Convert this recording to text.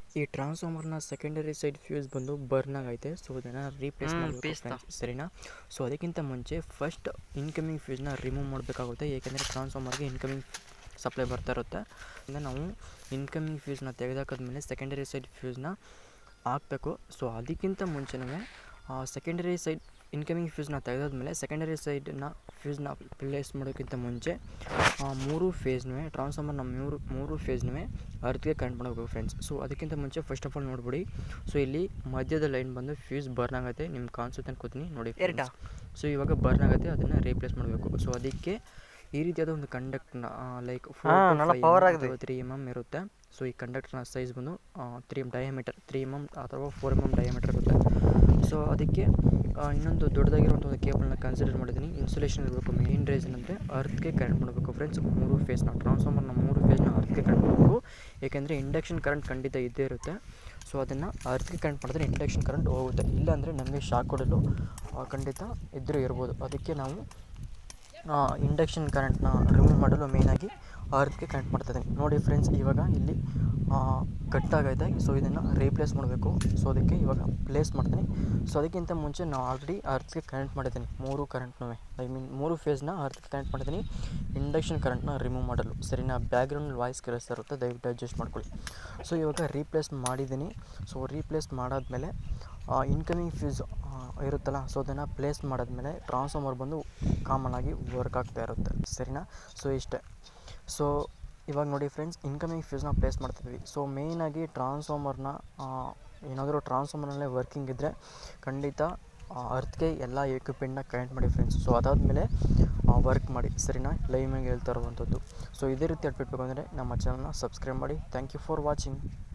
ಈ ಟ್ರಾನ್ಸ್ಫಾರ್ಮರ್ನ secondary side fuse ಬಂದು ಬರ್ನ್ ಆಗೈತೆ ಸೊ ಇದನ್ನು ರೀಪ್ಲೇಸ್ ಹ್ಮ್, ಮಾಡಬೇಕು ಪೀಸ್ತಾ. ಫ್ರೆಂಡ್ಸ್ ಸರಿನಾ ಸೊ ಅದಕ್ಕಿಂತ ಮುಂಚೆ ಫಸ್ಟ್ ಇನ್ಕಮಿಂಗ್ ಫ್ಯೂಸ್ನ ರಿಮೂವ್ ಮಾಡಬೇಕಾಗುತ್ತೆ ಏಕೆಂದರೆ ಟ್ರಾನ್ಸ್ಫಾರ್ಮರ್ಗೆ ಇನ್ಕಮಿಂಗ್ ಸಪ್ಲೈ ಬರ್ತಾ ಇರುತ್ತೆ ಇಂದ ನಾವು ಇನ್ಕಮಿಂಗ್ ಫ್ಯೂಸ್ನ ತೆಗೆದಾಕದ್ಮೇಲೆ ಸೆಕೆಂಡರಿ ಸೈಡ್ ಫ್ಯೂಸ್ನ ಹಾಕಬೇಕು ಸೊ ಅದಕ್ಕಿಂತ ಮುಂಚೆನೇ ಸೆಕೆಂಡರಿ ಸೈಡ್ ಇನ್ಕಮಿಂಗ್ ಫ್ಯೂಸ್ನ ತೆಗೆದಾದ್ಮೇಲೆ ಸೆಕೆಂಡರಿ ಸೈಡನ್ನ ಫ್ಯೂಸ್ನ ಪ್ಲೇಸ್ ಮಾಡೋಕ್ಕಿಂತ ಮುಂಚೆ ಆ, ಮೂರು ಫೇಸ್ನೂ ಟ್ರಾನ್ಸ್ಫಾರ್ಮರ್ನ ಮೂರು ಮೂರು ಫೇಸ್ನೂ ಅರ್ತ್ಗೆ ಕನೆಕ್ಟ್ ಮಾಡಬೇಕು ಫ್ರೆಂಡ್ಸ್ ಸೊ ಅದಕ್ಕಿಂತ ಮುಂಚೆ ಫಸ್ಟ್ ಆಫ್ ಆಲ್ ನೋಡ್ಬಿಡಿ ಸೊ ಇಲ್ಲಿ ಮಧ್ಯದ ಲೈನ್ ಬಂದು ಫ್ಯೂಸ್ ಬರ್ನ್ ಆಗುತ್ತೆ ನಿಮ್ಗೆ ಕಾಣಿಸುತ್ತೆ ಅನ್ಕೋತೀನಿ ನೋಡಿ ಎರಡಾ? ಸೊ ಇವಾಗ ಬರ್ನ್ ಆಗುತ್ತೆ ಅದನ್ನು ರೀಪ್ಲೇಸ್ ಮಾಡಬೇಕು ಸೊ ಅದಕ್ಕೆ ಈ ರೀತಿಯಾದ ಒಂದು ಕಂಡಕ್ಟ್ನ ಲೈಕ್ ಹಾ, നല്ല power ಆಗಿದೆ. ತ್ರೀ ಎಮ್ ಎಮ್ ಇರುತ್ತೆ ಸೊ ಈ ಕಂಡಕ್ಟರ್ನ ಸೈಜ್ ಬಂದು three diameter three M M ಅಥವಾ ಫೋರ್ ಎಮ್ ಎಮ್ ಡಯಾಮೀಟರ್ ಇರುತ್ತೆ ಸೊ ಅದಕ್ಕೆ ಆ, ಇನ್ನೊಂದು ದೊಡ್ಡದಾಗಿರುವಂಥ ಒಂದು ಕೇಬಲ್ನ ಕನ್ಸಿಡರ್ ಮಾಡಿದ್ದೀನಿ ಇನ್ಸುಲೇಷನ್ ಇರಬೇಕು ಮೇನ್ ರೀಸನ್ ಅಂದರೆ ಅರ್ತ್ಗೆ ಕನೆಕ್ಟ್ ಮಾಡಬೇಕು ಫ್ರೆಂಡ್ಸ್ ಮೂರು ಫೇಸ್ನ ಟ್ರಾನ್ಸ್ಫಾರ್ಮರ್ನ ಮೂರು ಫೇಸ್ನ ಅರ್ತ್ಗೆ ಕನೆಕ್ಟ್ ಮಾಡಬೇಕು ಏಕೆಂದರೆ ಇಂಡಕ್ಷನ್ ಕರೆಂಟ್ ಖಂಡಿತ ಇದ್ದೇ ಇರುತ್ತೆ ಸೊ ಅದನ್ನು ಅರ್ತ್ಗೆ ಕನೆಕ್ಟ್ ಮಾಡಿದ್ರೆ ಇಂಡಕ್ಷನ್ ಕರೆಂಟ್ ಹೋಗುತ್ತೆ ಇಲ್ಲಾಂದರೆ ನಮಗೆ ಶಾಕ್ ಕೊಡಲು ಆ, ಖಂಡಿತ ಇದ್ದರೂ ಇರ್ಬೋದು ಅದಕ್ಕೆ ನಾವು ಇಂಡಕ್ಷನ್ ಕರೆಂಟ್ನ ರಿಮೂವ್ ಮಾಡಲು ಮೇಯ್ನಾಗಿ ಅರ್ತ್ಗೆ ಕನೆಕ್ಟ್ ಮಾಡ್ತಾಯಿದ್ದೀನಿ ನೋಡಿ ಫ್ರೆಂಡ್ಸ್ ಇವಾಗ ಇಲ್ಲಿ ಕಟ್ ಆಗೈತೆ ಸೊ ಇದನ್ನು ರೀಪ್ಲೇಸ್ ಮಾಡಬೇಕು ಸೊ ಅದಕ್ಕೆ ಇವಾಗ ಪ್ಲೇಸ್ ಮಾಡ್ತೀನಿ ಸೊ ಅದಕ್ಕಿಂತ ಮುಂಚೆ ನಾವು ಆಲ್ರೆಡಿ ಅರ್ತ್ಗೆ ಕನೆಕ್ಟ್ ಮಾಡಿದ್ದೀನಿ ಮೂರು ಕರೆಂಟ್ನೂ ಐ ಮೀನ್ ಮೂರು ಫೇಸ್ನ ಅರ್ತ್ಗೆ ಕನೆಕ್ಟ್ ಮಾಡಿದ್ದೀನಿ ಇಂಡಕ್ಷನ್ ಕರೆಂಟ್ನ ರಿಮೂವ್ ಮಾಡಲು ಸರಿನಾ ಬ್ಯಾಕ್ಗ್ರೌಂಡ್ ವಾಯ್ಸ್ ಕೇಳಿಸ್ತಾ ಇರುತ್ತೆ ದಯವಿಟ್ಟು ಅಡ್ಜಸ್ಟ್ ಮಾಡ್ಕೊಳ್ಳಿ ಸೊ ಇವಾಗ ರೀಪ್ಲೇಸ್ ಮಾಡಿದ್ದೀನಿ ಸೊ ರೀಪ್ಲೇಸ್ ಮಾಡಾದ್ಮೇಲೆ ಇನ್ಕಮಿಂಗ್ ಫ್ಯೂಸ್ ಇರುತ್ತಲ್ಲ ಸೊ ಅದನ್ನು ಪ್ಲೇಸ್ ಮಾಡಾದ್ಮೇಲೆ ಟ್ರಾನ್ಸ್ಫಾರ್ಮರ್ ಬಂದು ಕಾಮನ್ ಆಗಿ ವರ್ಕ್ ಆಗ್ತಾ ಇರುತ್ತೆ ಸರಿನಾ ಸೊ ಇಷ್ಟೇ ಸೊ ಇವಾಗ ನೋಡಿ ಫ್ರೆಂಡ್ಸ್ ಇನ್ಕಮಿಂಗ್ ಫ್ಯೂಸ್ನ ಪ್ಲೇಸ್ ಮಾಡ್ತಿದ್ವಿ ಸೊ ಮೇಯ್ನಾಗಿ ಟ್ರಾನ್ಸ್ಫಾರ್ಮರ್ನ ಏನಾದರೂ ಟ್ರಾನ್ಸ್ಫಾರ್ಮರ್ನಲ್ಲೇ ವರ್ಕಿಂಗ್ ಇದ್ದರೆ ಖಂಡಿತ ಅರ್ತ್ಗೆ ಎಲ್ಲ ಎಕ್ವಿಪ್ಮೆಂಟ್ನ ಕನೆಕ್ಟ್ ಮಾಡಿ ಫ್ರೆಂಡ್ಸ್ ಸೊ ಅದಾದಮೇಲೆ ವರ್ಕ್ ಮಾಡಿ ಸರಿನಾ ಲೈವ್ ಮೇಲೆ ಹೇಳ್ತಾ ಇರುವಂಥದ್ದು ಸೊ ಇದೇ ರೀತಿ ಅಪ್ಡೇಟ್ ಬೇಕು ಅಂದರೆ ನಮ್ಮ ಚಾನಲ್ನ ಸಬ್ಸ್ಕ್ರೈಬ್ ಮಾಡಿ ಥ್ಯಾಂಕ್ ಯು ಫಾರ್ ವಾಚಿಂಗ್